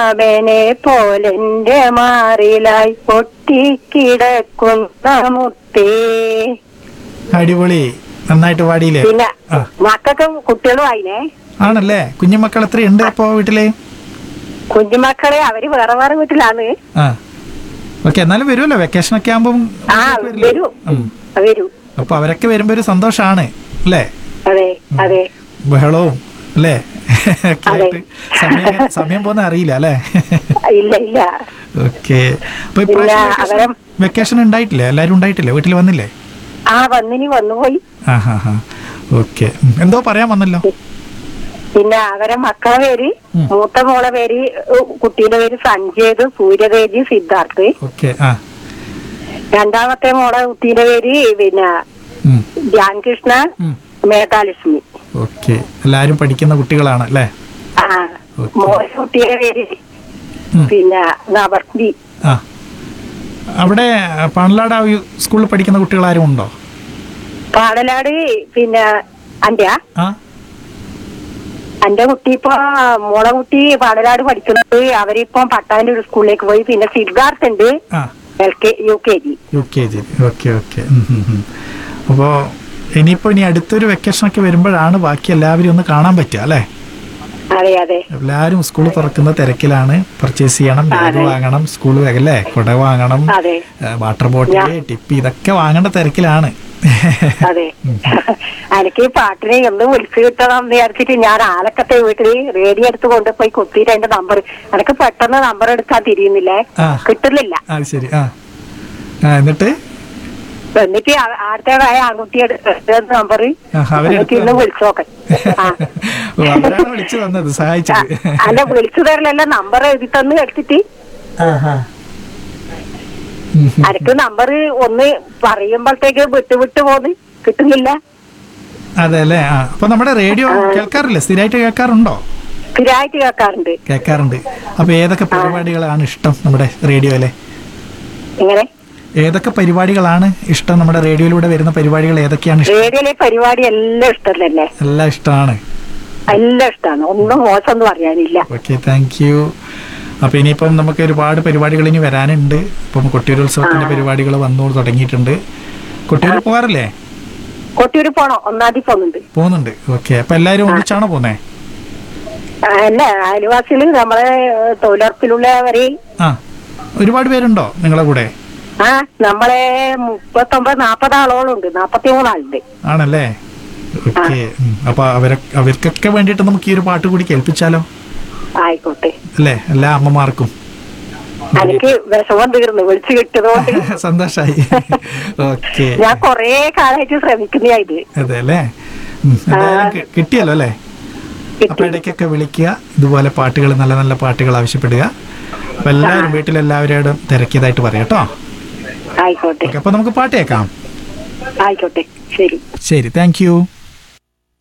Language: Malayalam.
മാമനെ പോലെന്റെ മാറിലായി പൊട്ടിക്കിടക്കുന്ന മുത്തേ അടിപൊളി നന്നായിട്ട് പാടിയില്ലേ പിന്നെ ആ. മക്കൾക്കും കുട്ടികളും ആയിനെ ആണല്ലേ കുഞ്ഞുമക്കൾ എത്രയുണ്ട് അപ്പോ വീട്ടില് കുഞ്ഞുമക്കളെ അവര് വേറെ വേറെ വീട്ടിലാണ് ആ ഓക്കെ എന്നാലും വരുമല്ലോ വെക്കേഷൻ ഒക്കെ ആകുമ്പം ആ വരൂ വരൂ അപ്പൊ അവരൊക്കെ വരുമ്പോ ഒരു സന്തോഷാണ് അല്ലേ അതെ അതെ ബഹളവും അല്ലേ ഒക്കെ അതെ. ആയിട്ട് സമയം സമയം പോകുന്ന അറിയില്ല അല്ലേ ഇല്ല ഇല്ല ഓക്കെ അപ്പൊ പിന്നെ ഇപ്രാവശ്യം അവരെ- വെക്കേഷൻ ഉണ്ടായിട്ടില്ലേ എല്ലാരും ഉണ്ടായിട്ടില്ലേ വീട്ടിൽ വന്നില്ലേ ആ വന്നിനി വന്നുപോയി ആ ഹാ ഹാ ഓക്കെ എന്തോ പറയാൻ വന്നല്ലോ പിന്നെ അവരെ മക്കളെ പേര് ഉം. മൂത്ത മോളെ പേര് ഉ, കുട്ടിയുടെ പേര് സഞ്ജയ് സൂര്യതേജി സിദ്ധാർത്ഥ് ഓക്കെ ആ രണ്ടാമത്തെ മോളെ കുട്ടിയുടെ പേര് പിന്നെ ഉം, ധ്യാൻകൃഷ്ണ ഉം. മേധാലക്ഷ്മി ഓക്കെ എല്ലാരും പഠിക്കുന്ന കുട്ടികളാണ് അല്ലേ ആ ഓക്കേ. മോശ കുട്ടിയുടെ പേര് ഉം. പിന്നെ നവർത്തി ആ അവിടെ പണലാട് ആ സ്കൂളിൽ പഠിക്കുന്ന കുട്ടികൾ ആരും ഉണ്ടോ പാടലാട് പിന്നെ അന്റെ ആ എന്റെ കുട്ടി ഇപ്പൊ മോളെ കുട്ടി പാടലാട് പഠിക്കുന്നത് അവരിപ്പം പട്ടാന്റെ ഒരു സ്കൂളിലേക്ക് പോയി പിന്നെ സിദ്ധാർത്ഥ് ഉണ്ട് ആ L K U K G U K G okay okay അപ്പോൾ ഇനിയിപ്പോൾ ഇനി അടുത്തൊരു വെക്കേഷനൊക്കെ വരുമ്പോഴാണ് ബാക്കി എല്ലാവരും ഒന്ന് കാണാൻ പറ്റുക അല്ലേ അതെ അതെ എല്ലാവരും സ്കൂൾ തുറക്കുന്ന തിരക്കിലാണ് പർച്ചേസ് ചെയ്യണം ബാഗ് അതെ. വാങ്ങണം സ്കൂൾ ബാഗ് അല്ലേ കുട വാങ്ങണം അതെ വാട്ടർ ബോട്ടിൽ ഞാൻ- ടിപ്പി ഇതൊക്കെ വാങ്ങേണ്ട തിരക്കിലാണ് അതെ എനിക്ക് ഈ പാട്ടിനെ എന്ന് വിളിച്ചു കിട്ടണം എന്ന് വിചാരിച്ചിട്ട് ഞാൻ ആലക്കത്തെ വീട്ടിൽ റേഡിയോ എടുത്ത് കൊണ്ടുപോയി കുത്തിയിട്ട് അതിന്റെ നമ്പർ എനിക്ക് പെട്ടെന്ന് നമ്പർ എടുക്കാൻ തിരിയുന്നില്ലേ ആ. കിട്ടുന്നില്ല അത് ശരി ആ ആ എന്നിട്ട് എന്നിട്ട് ആ- ആരുടേതായ ആൺകുട്ടി നമ്പർ ആ, അവരെടുത്ത് എനിക്ക് ഇന്ന് വിളിച്ചു നോക്കാൻ ആ. ഓ, അവരാണ് വിളിച്ചു തന്നത് ആ, സഹായിച്ചത് അല്ല വിളിച്ചു തരലല്ല നമ്പർ എഴുതി തന്ന് എടുത്തിട്ട് ആ, ആ. ഉം, ഉം. എനിക്ക് നമ്പർ ഒന്ന് പറയുമ്പോഴത്തേക്ക് വിട്ട് വിട്ട് പോന്ന് കിട്ടുന്നില്ല അതെ അല്ലേ ആ അപ്പൊ നമ്മുടെ റേഡിയോ കേൾക്കാറില്ലേ സ്ഥിരമായിട്ട് കേൾക്കാറുണ്ടോ സ്ഥിരമായിട്ട് കേൾക്കാറുണ്ട് കേൾക്കാറുണ്ട് അപ്പൊ ഏതൊക്കെ പരിപാടികളാണ് ഇഷ്ടം നമ്മുടെ റേഡിയോയിലെ ഇങ്ങനെ ഏതൊക്കെ പരിപാടികളാണ് ഇഷ്ടം നമ്മുടെ റേഡിയോയിലൂടെ വരുന്ന പരിപാടികൾ ഏതൊക്കെയാണ് ഇഷ്ടം റേഡിയോയിലെ പരിപാടി എല്ലാം ഇഷ്ടം തന്നെ എല്ലാം ഇഷ്ടമാണ് എല്ലാം ഇഷ്ടമാണ് ഒന്നും മോശമൊന്നും പറയാനില്ല ഓക്കെ താങ്ക് യു അപ്പൊ ഇനിയിപ്പം നമുക്ക് ഒരുപാട് പരിപാടികൾ ഇനി വരാനുണ്ട് ഇപ്പം കൊട്ടിയൂരോത്സവത്തിന്റെ പരിപാടികൾ വന്നു തുടങ്ങിയിട്ടുണ്ട് കൊട്ടിയൂർ പോകാറില്ലേ കൊട്ടിയൂര് പോണോ ഒന്നാം തീയതി പോകുന്നുണ്ട് പോകുന്നുണ്ട് ഓക്കെ അപ്പൊ എല്ലാവരും ഒന്നിച്ചാണോ പോന്നേ ആ, അല്ല അയൽവാസികള് നമ്മളെ ഏഹ്, തൊഴിലുറപ്പിലുള്ളവര് ആ ഒരുപാട് പേരുണ്ടോ നിങ്ങളെ കൂടെ ആ നമ്മളെ മുപ്പത്തൊമ്പത് നാപ്പത് ആളോളം ഉണ്ട് നാപ്പത്തി മൂന്നാളുണ്ട് ആണല്ലേ ഓക്കെ അപ്പൊ അവരെ അവർക്കൊക്കെ വേണ്ടിയിട്ട് നമുക്ക് ഈ ഒരു പാട്ട് കൂടി കേൾപ്പിച്ചാലോ ആയിക്കോട്ടെ അല്ലേ എല്ലാ അമ്മമാർക്കും എനിക്ക് വിഷമം തീർന്നു വിളിച്ചു കിട്ടിയതുകൊണ്ട് സന്തോഷായി ഓക്കെ ഞാൻ കൊറേ കാലമായിട്ട് ശ്രമിക്കുന്ന ഇത് അതെ അല്ലേ ഉം, എന്തായാലും കി- കിട്ടിയല്ലോ അല്ലേ അപ്പൊ ഇടയ്ക്കൊക്കെ വിളിക്കുക ഇതുപോലെ പാട്ടുകൾ നല്ല നല്ല പാട്ടുകൾ ആവശ്യപ്പെടുക അപ്പൊ എല്ലാവരും വീട്ടിലെല്ലാവരോടും തിരക്കിയതായിട്ട് പറയാം കേട്ടോ ആയിക്കോട്ടെ ഓക്കെ അപ്പൊ നമുക്ക് പാട്ട് കേൾക്കാം ആയിക്കോട്ടെ ശരി ശരി താങ്ക് യു